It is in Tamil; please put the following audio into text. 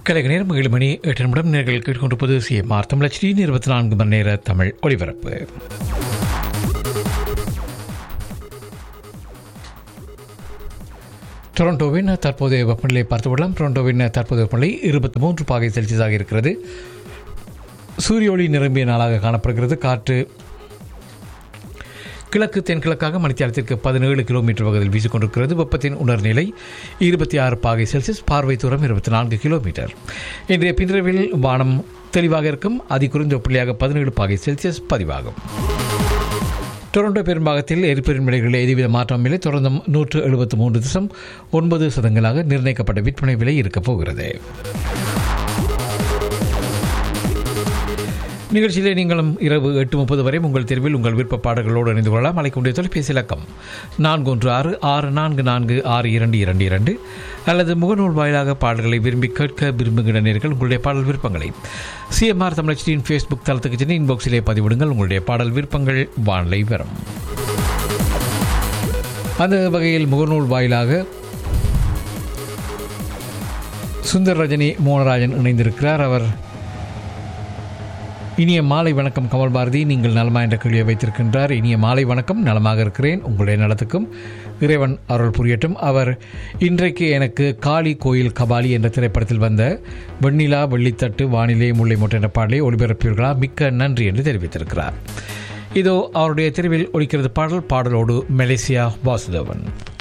கலைக நேரம் ஏழு மணி எட்டு நிமிடம் நேர்கள் கேட்டுக்கொண்டிருப்பது சிஎம்ஆர் தமிழச்சி இருபத்தி நான்கு மணி நேர தமிழ் ஒளிபரப்பு டொரண்டோவின் தற்போதைய வெப்பநிலை பார்த்துவிடலாம் டொரண்டோவின் தற்போதைய வெப்பநிலை இருபத்தி மூன்று பாகை செல்சியஸாக இருக்கிறது சூரிய ஒளி நிரம்பிய நாளாக காணப்படுகிறது காற்று கிழக்கு தென்கிழக்காக மணித்தியாலத்திற்கு பதினேழு கிலோமீட்டர் வகையில் வீசிக்கொண்டிருக்கிறது வெப்பத்தின் உணர்நிலை இருபத்தி ஆறு பாகை செல்சியஸ் பார்வை தூரம் இருபத்தி நான்கு கிலோமீட்டர் இன்றைய பின்னிரவில் வானம் தெளிவாக இருக்கும் அதி குறைந்த புள்ளியாக பதினேழு பாகை செல்சியஸ் பதிவாகும் டொரண்டோ பெரும்பாகத்தில் எரிபொருள் விலைகளில் எதுவித மாற்றம் இல்லை தொடர்ந்து நூற்று எழுபத்து மூன்று தசம் ஒன்பது சதங்களாக நிர்ணயிக்கப்பட்ட விற்பனை விலை இருக்கப் போகிறது நிகழ்ச்சியிலே நீங்களும் இரவு எட்டு முப்பது வரை உங்கள் தெருவில் உங்கள் விருப்ப பாடல்களோடு இணைந்து கொள்ளலாம் அழைக்கக்கூடிய தொலைபேசி இலக்கம் நான்கு ஒன்று ஆறு ஆறு நான்கு நான்கு ஆறு இரண்டு இரண்டு இரண்டு அல்லது முகநூல் வாயிலாக பாடல்களை விரும்பி கேட்க விரும்புகிற நேர்கள் உங்களுடைய பாடல் விருப்பங்களை சிஎம்ஆர் தமிழச்சியின் ஃபேஸ்புக் தளத்துக்கு சென்று இன்பாக்ஸிலே பதிவிடுங்கள் உங்களுடைய பாடல் விருப்பங்கள் வானிலை வரும் அந்த வகையில் முகநூல் வாயிலாக சுந்தர் ரஜினி மோகனராஜன் இணைந்திருக்கிறார் அவர் இனிய மாலை வணக்கம் கமல் பாரதி நீங்கள் நலமா என்ற கேள்வியை வைத்திருக்கின்றார் இனிய மாலை வணக்கம் நலமாக இருக்கிறேன் உங்களுடைய நலத்துக்கும் இறைவன் அருள் புரியட்டும் அவர் இன்றைக்கு எனக்கு காளி கோயில் கபாலி என்ற திரைப்படத்தில் வந்த வெண்ணிலா வெள்ளித்தட்டு வானிலை முல்லை மூட்டை என்ற பாடலை ஒளிபரப்பீர்களா மிக்க நன்றி என்று தெரிவித்திருக்கிறார் இதோ அவருடைய தெருவில் ஒலிக்கிறது பாடல் பாடலோடு மலேசியா வாசுதேவன்